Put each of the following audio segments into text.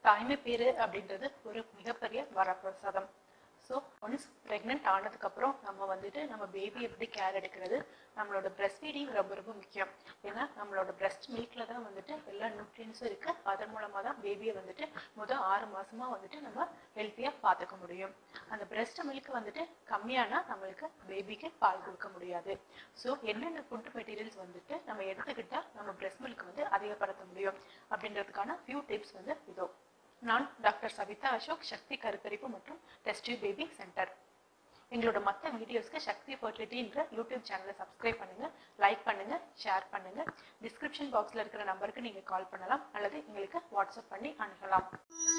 தாய்மை பேரு அப்படின்றது ஒரு மிகப்பெரிய வரப்பிரசாதம் ஸோ ஒன்ஸ் ப்ரெக்னென்ட் ஆனதுக்கப்புறம் நம்ம வந்துட்டு நம்ம பேபி எப்படி கேர் எடுக்கிறது நம்மளோட பிரஸ்ட் ஃபீடிங் ரொம்ப ரொம்ப முக்கியம் ஏன்னா நம்மளோட பிரஸ்ட் மில்க்ல தான் வந்துட்டு எல்லா நியூட்ரியன்ஸும் இருக்கு அதன் மூலமா தான் பேபியை வந்துட்டு முதல் ஆறு மாசமா வந்துட்டு நம்ம ஹெல்த்தியா பார்த்துக்க முடியும் அந்த பிரஸ்ட் மில்க் வந்துட்டு கம்மியானா நம்மளுக்கு பேபிக்கு பால் கொடுக்க முடியாது ஸோ என்னென்ன ஃபுட் மெட்டீரியல்ஸ் வந்துட்டு நம்ம எடுத்துக்கிட்டா நம்ம பிரஸ்ட் மில்க் வந்து அதிகப்படுத்த முடியும் அப்படின்றதுக்கான ஃபியூ டிப்ஸ் வந்து இதோ நான் டாக்டர் சவிதா அசோக் சக்தி கருத்தரிப்பு மற்றும் டெஸ்ட் பேபி சென்டர் எங்களோட மற்ற வீடியோஸ்க்கு சக்தி ஃபர்டிலிட்டின்ற யூடியூப் சேனலை சப்ஸ்கிரைப் பண்ணுங்க லைக் பண்ணுங்க ஷேர் பண்ணுங்க டிஸ்கிரிப்ஷன் பாக்ஸ்ல இருக்கிற நம்பருக்கு நீங்க கால் பண்ணலாம் அல்லது எங்களுக்கு வாட்ஸ்அப் பண்ணி அணுகலாம்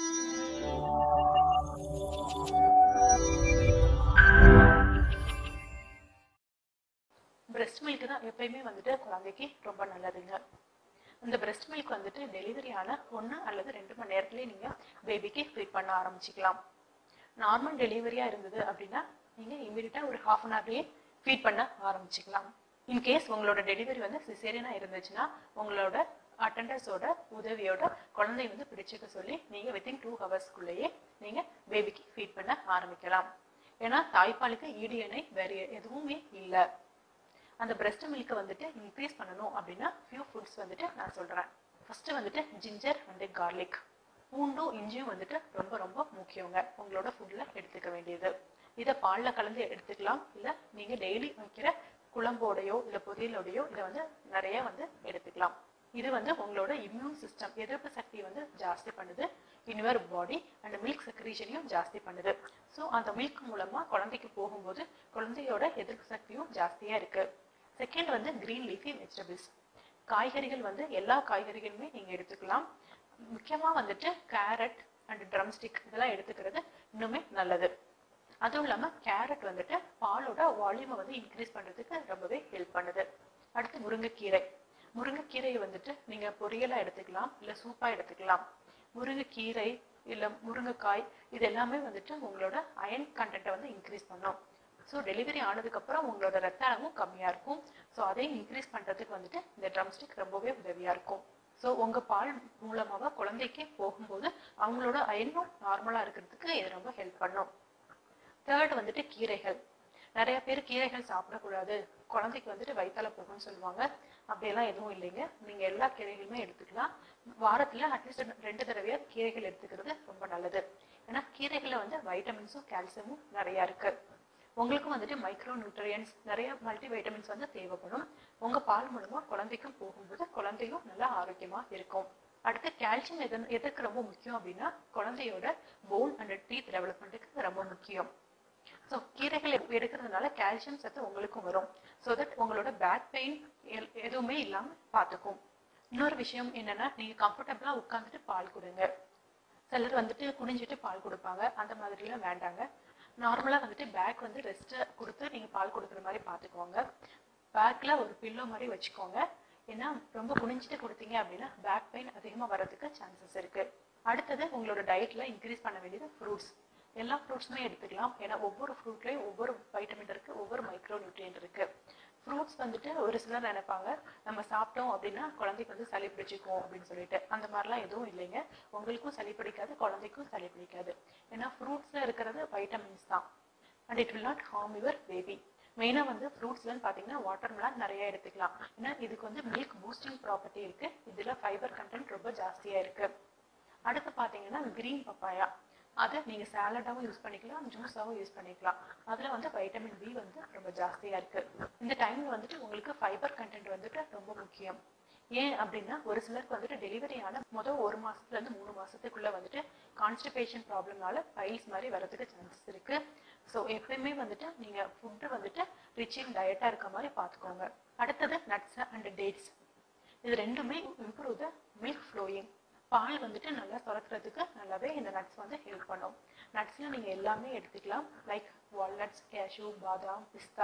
பிரஸ்ட் மில்க் தான் எப்பயுமே வந்துட்டு குழந்தைக்கு ரொம்ப நல்லதுங்க இந்த பிரஸ்ட் மில்க் வந்துட்டு டெலிவரி ஆன ஒன்று அல்லது ரெண்டு மணி நேரத்துலேயே நீங்கள் பேபிக்கு ஃபீட் பண்ண ஆரம்பிச்சிக்கலாம் நார்மல் டெலிவரியாக இருந்தது அப்படின்னா நீங்கள் இமீடியட்டாக ஒரு ஹாஃப் அன் ஹவர்லேயே ஃபீட் பண்ண ஆரம்பிச்சிக்கலாம் இன்கேஸ் உங்களோட டெலிவரி வந்து சிசேரியனாக இருந்துச்சுன்னா உங்களோட அட்டண்டர்ஸோட உதவியோட குழந்தை வந்து பிடிச்சிக்க சொல்லி நீங்கள் வித்தின் டூ ஹவர்ஸ்க்குள்ளேயே நீங்கள் பேபிக்கு ஃபீட் பண்ண ஆரம்பிக்கலாம் ஏன்னா தாய்ப்பாலுக்கு ஈடு இணை வேறு எதுவுமே இல்லை அந்த பிரஸ்ட் மில்க்கை வந்துட்டு இன்க்ரீஸ் பண்ணணும் அப்படின்னா ஃபியூ ஃபுட்ஸ் வந்துட்டு நான் சொல்கிறேன் ஃபர்ஸ்ட் வந்துட்டு ஜிஞ்சர் அண்டு கார்லிக் பூண்டும் இஞ்சியும் வந்துட்டு ரொம்ப ரொம்ப முக்கியங்க உங்களோட ஃபுட்டில் எடுத்துக்க வேண்டியது இதை பாலில் கலந்து எடுத்துக்கலாம் இல்லை நீங்கள் டெய்லி வைக்கிற குழம்போடையோ இல்லை பொரியலோடையோ இதை வந்து நிறைய வந்து எடுத்துக்கலாம் இது வந்து உங்களோட இம்யூன் சிஸ்டம் எதிர்ப்பு சக்தியை வந்து ஜாஸ்தி பண்ணுது இன்வர் பாடி அண்ட் மில்க் செக்ரீஷனையும் ஜாஸ்தி பண்ணுது ஸோ அந்த மில்க் மூலமாக குழந்தைக்கு போகும்போது குழந்தையோட எதிர்ப்பு சக்தியும் ஜாஸ்தியாக இருக்கு செகண்ட் வந்து கிரீன் லீஃபி வெஜிடபிள்ஸ் காய்கறிகள் வந்து எல்லா காய்கறிகளுமே நீங்கள் எடுத்துக்கலாம் முக்கியமாக வந்துட்டு கேரட் அண்ட் ட்ரம் ஸ்டிக் இதெல்லாம் எடுத்துக்கிறது இன்னுமே நல்லது அதுவும் இல்லாமல் கேரட் வந்துட்டு பாலோட வால்யூமை வந்து இன்க்ரீஸ் பண்ணுறதுக்கு ரொம்பவே ஹெல்ப் பண்ணுது அடுத்து முருங்கைக்கீரை முருங்கைக்கீரையை வந்துட்டு நீங்கள் பொரியலாக எடுத்துக்கலாம் இல்லை சூப்பாக எடுத்துக்கலாம் முருங்கைக்கீரை இல்லை முருங்கைக்காய் இது எல்லாமே வந்துட்டு உங்களோட அயன் கண்டென்ட்டை வந்து இன்க்ரீஸ் பண்ணும் ஸோ டெலிவரி ஆனதுக்கப்புறம் உங்களோட ரத்த அளவும் கம்மியாக இருக்கும் ஸோ அதையும் இன்க்ரீஸ் பண்ணுறதுக்கு வந்துட்டு இந்த ட்ரம்ஸ்டிக் ரொம்பவே உதவியாக இருக்கும் ஸோ உங்கள் பால் மூலமாக குழந்தைக்கே போகும்போது அவங்களோட அயனும் நார்மலாக இருக்கிறதுக்கு இது ரொம்ப ஹெல்ப் பண்ணும் தேர்ட் வந்துட்டு கீரைகள் நிறைய பேர் கீரைகள் சாப்பிடக்கூடாது குழந்தைக்கு வந்துட்டு வயிற்றால போகும்னு சொல்லுவாங்க அப்படியெல்லாம் எதுவும் இல்லைங்க நீங்கள் எல்லா கீரைகளுமே எடுத்துக்கலாம் வாரத்தில் அட்லீஸ்ட் ரெண்டு தடவையா கீரைகள் எடுத்துக்கிறது ரொம்ப நல்லது ஏன்னா கீரைகளில் வந்து வைட்டமின்ஸும் கால்சியமும் நிறையா இருக்கு உங்களுக்கும் வந்துட்டு மைக்ரோ நியூட்ரியன்ஸ் நிறைய மல்டி வைட்டமின்ஸ் வந்து தேவைப்படும் உங்க பால் மூலமா குழந்தைக்கும் போகும்போது குழந்தையும் நல்லா ஆரோக்கியமா இருக்கும் அடுத்து கால்சியம் எதன் எதற்கு ரொம்ப முக்கியம் அப்படின்னா குழந்தையோட போன் அண்ட் டீத் டெவலப்மெண்ட்டுக்கு ரொம்ப முக்கியம் ஸோ கீரைகள் எடு- எடுக்கிறதுனால கால்சியம் சத்து உங்களுக்கும் வரும் ஸோ தட் உங்களோட பேக் பெயின் எதுவுமே இல்லாமல் பார்த்துக்கும் இன்னொரு விஷயம் என்னன்னா நீங்க கம்ஃபர்டபுளா உட்காந்துட்டு பால் கொடுங்க சிலர் வந்துட்டு குனிஞ்சிட்டு பால் கொடுப்பாங்க அந்த மாதிரிலாம் வேண்டாங்க நார்மலாக வந்துட்டு பேக் வந்து ரெஸ்ட்டை கொடுத்து நீங்கள் பால் கொடுக்குற மாதிரி பார்த்துக்கோங்க பேக்கில் ஒரு பில்லோ மாதிரி வச்சுக்கோங்க ஏன்னா ரொம்ப குனிஞ்சிட்டு கொடுத்தீங்க அப்படின்னா பேக் பெயின் அதிகமாக வர்றதுக்கு சான்சஸ் இருக்கு அடுத்தது உங்களோட டயட்ல இன்க்ரீஸ் பண்ண வேண்டியது ஃப்ரூட்ஸ் எல்லா ஃப்ரூட்ஸுமே எடுத்துக்கலாம் ஏன்னா ஒவ்வொரு ஃப்ரூட்லேயும் ஒவ்வொரு வைட்டமின் இருக்கு ஒவ்வொரு மைக்ரோ நியூட்ரியன்ட் இருக்கு ஃப்ரூட்ஸ் வந்துட்டு ஒரு சிலர் நினைப்பாங்க நம்ம சாப்பிட்டோம் அப்படின்னா குழந்தைக்கு வந்து சளி பிடிச்சிக்கும் அப்படின்னு சொல்லிட்டு அந்த மாதிரிலாம் எதுவும் இல்லைங்க உங்களுக்கும் சளி பிடிக்காது குழந்தைக்கும் சளி பிடிக்காது ஏன்னா ஃப்ரூட்ஸில் இருக்கிறது வைட்டமின்ஸ் தான் and it will not harm your baby மெயினாக வந்து ஃப்ரூட்ஸ்லன்னு பார்த்தீங்கன்னா வாட்டர் மெலான் நிறைய எடுத்துக்கலாம் ஏன்னா இதுக்கு வந்து மில்க் பூஸ்டிங் ப்ராப்பர்ட்டி இருக்கு இதில் ஃபைபர் கண்டென்ட் ரொம்ப ஜாஸ்தியாக இருக்கு அடுத்து பார்த்தீங்கன்னா கிரீன் பப்பாயா அதை நீங்கள் சாலடாகவும் யூஸ் பண்ணிக்கலாம் ஜூஸாகவும் யூஸ் பண்ணிக்கலாம் அதில் வந்து வைட்டமின் பி வந்து ரொம்ப ஜாஸ்தியாக இருக்குது இந்த டைமில் வந்துட்டு உங்களுக்கு ஃபைபர் கண்டென்ட் வந்துட்டு ரொம்ப முக்கியம் ஏன் அப்படின்னா ஒரு சிலருக்கு வந்துட்டு டெலிவரி ஆன முதல் ஒரு மாசத்துலேருந்து மூணு மாசத்துக்குள்ள வந்துட்டு கான்ஸ்டிபேஷன் ப்ராப்ளம்னால பைல்ஸ் மாதிரி வரதுக்கு சான்சஸ் இருக்கு ஸோ எப்பயுமே வந்துட்டு நீங்கள் ஃபுட்டு வந்துட்டு ரிச்சிங் டயட்டாக இருக்க மாதிரி பார்த்துக்கோங்க அடுத்தது நட்ஸ் அண்ட் டேட்ஸ் இது ரெண்டுமே இம்ப்ரூவ் த மில்க் ஃப்ளோயிங் பால் வந்துட்டு நல்லா சுரக்கிறதுக்கு நல்லாவே இந்த நட்ஸ் வந்து ஹெல்ப் பண்ணும் நட்ஸில் நீங்கள் எல்லாமே எடுத்துக்கலாம் லைக் வால்நட்ஸ் கேஷ்யூ பாதாம் பிஸ்தா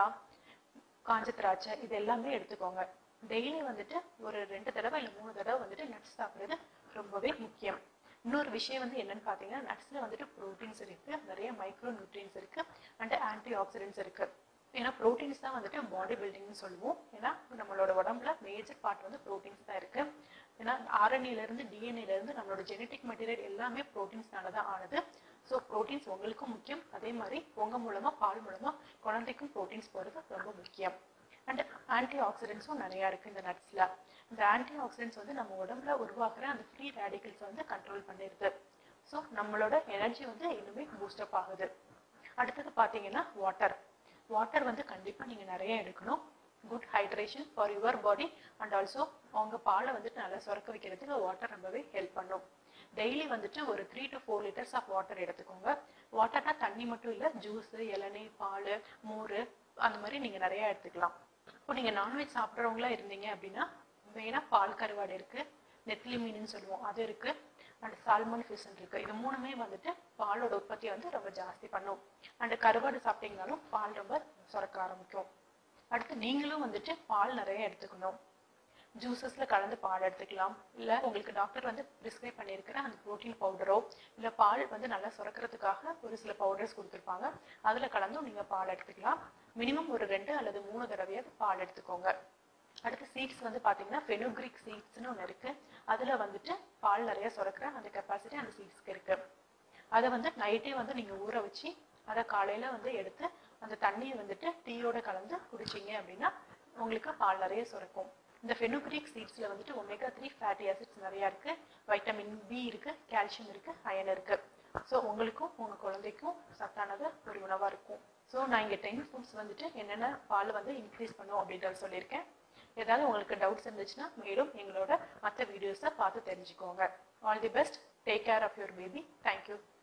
காஞ்ச திராட்சை இது எல்லாமே எடுத்துக்கோங்க டெய்லி வந்துட்டு ஒரு ரெண்டு தடவை இல்லை மூணு தடவை வந்துட்டு நட்ஸ் சாப்பிட்றது ரொம்பவே முக்கியம் இன்னொரு விஷயம் வந்து என்னன்னு பார்த்தீங்கன்னா நட்ஸில் வந்துட்டு ப்ரோட்டீன்ஸ் இருக்கு நிறைய மைக்ரோ நியூட்ரியன்ஸ் இருக்கு அண்ட் ஆன்டி ஆக்சிடென்ட்ஸ் இருக்கு ஏன்னா ப்ரோட்டீன்ஸ் தான் வந்துட்டு பாடி பில்டிங்னு சொல்லுவோம் ஏன்னா நம்மளோட உடம்புல மேஜர் பார்ட் வந்து ப்ரோட்டீன்ஸ் தான் இருக்கு ஏன்னா RNA ல இருந்து DNA ல இருந்து நம்மளோட ஜெனட்டிக் மெட்டீரியல் எல்லாமே ப்ரோட்டீன்ஸ்னால தான் ஆனது ஸோ ப்ரோட்டீன்ஸ் உங்களுக்கும் முக்கியம் அதே மாதிரி உங்க மூலமா பால் மூலமா குழந்தைக்கும் ப்ரோட்டீன்ஸ் போகிறது ரொம்ப முக்கியம் அண்ட் ஆன்டி ஆக்சிடென்ட்ஸும் நிறையா இருக்கு இந்த நட்ஸ்ல இந்த ஆன்டி ஆக்சிடென்ட்ஸ் வந்து நம்ம உடம்புல உருவாக்குற அந்த ஃப்ரீ ரேடிக்கல்ஸ் வந்து கண்ட்ரோல் பண்ணிடுது ஸோ நம்மளோட எனர்ஜி வந்து இன்னுமே பூஸ்டப் ஆகுது அடுத்தது பார்த்தீங்கன்னா வாட்டர் வாட்டர் வந்து கண்டிப்பாக நீங்கள் நிறைய எடுக்கணும் good hydration for your body and also அவங்க பாலை வந்துட்டு நல்லா சுரக்க வைக்கிறதுக்கு வாட்டர் ரொம்பவே ஹெல்ப் பண்ணும் டெய்லி வந்துட்டு ஒரு three to four litres of water எடுத்துக்கோங்க வாட்டர்னா தண்ணி மட்டும் இல்லை ஜூஸ் இளநீர் பால் மோர் அந்த மாதிரி நீங்கள் நிறைய எடுத்துக்கலாம் இப்போ நீங்கள் நான்வெஜ் சாப்பிட்றவங்களா இருந்தீங்க அப்படின்னா மெயினாக பால் கருவாடு இருக்கு நெத்திலி மீனுன்னு சொல்லுவோம் அது இருக்கு அண்ட் சால்மன் ஃபிஷ் இருக்கு இது மூணுமே வந்துட்டு பாலோட உற்பத்தியை வந்து ரொம்ப ஜாஸ்தி பண்ணும் அண்ட் கருவாடு சாப்பிட்டீங்கனாலும் பால் ரொம்ப சுரக்க ஆரம்பிக்கும் அடுத்து நீங்களும் வந்துட்டு பால் நிறைய எடுத்துக்கணும் ஜூசஸ்ல கலந்து பால் எடுத்துக்கலாம் இல்ல உங்களுக்கு டாக்டர் வந்து பிரிஸ்கிரைப் பண்ணியிருக்கிற அந்த புரோட்டீன் பவுடரோ இல்ல பால் வந்து நல்லா சுரக்கிறதுக்காக ஒரு சில பவுடர்ஸ் கொடுத்துருப்பாங்க அதுல கலந்தும் நீங்க பால் எடுத்துக்கலாம் மினிமம் ஒரு ரெண்டு அல்லது மூணு தடவையாவது பால் எடுத்துக்கோங்க அடுத்து சீட்ஸ் வந்து பாத்தீங்கன்னா ஃபெனுக்ரிக் சீட்ஸ்னு ஒன்று இருக்கு அதுல வந்துட்டு பால் நிறைய சுரக்கிற அந்த கெப்பாசிட்டி அந்த சீட்ஸ்க்கு இருக்கு அதை வந்து நைட்டே வந்து நீங்க ஊற வச்சு அதை காலையில வந்து எடுத்து அந்த தண்ணியை வந்துட்டு டீயோட கலந்து குடிச்சீங்க அப்படின்னா உங்களுக்கு பால் நிறைய சுரக்கும் இந்த ஃபெனுக்ரிக் சீட்ஸ்ல வந்துட்டு ஒமேகா த்ரீ ஃபேட்டி ஆசிட்ஸ் நிறைய இருக்கு வைட்டமின் பி இருக்கு கால்சியம் இருக்கு அயன் இருக்கு ஸோ உங்களுக்கும் உங்க குழந்தைக்கும் சத்தானது ஒரு உணவா இருக்கும் ஸோ நான் இங்க டென் ஃபுட்ஸ் வந்துட்டு என்னென்ன பால் வந்து இன்க்ரீஸ் பண்ணும் அப்படின்றத சொல்லியிருக்கேன் ஏதாவது உங்களுக்கு டவுட்ஸ் இருந்துச்சுன்னா மேலும் எங்களோட மற்ற வீடியோஸை பார்த்து தெரிஞ்சுக்கோங்க all the best take care of your baby thank you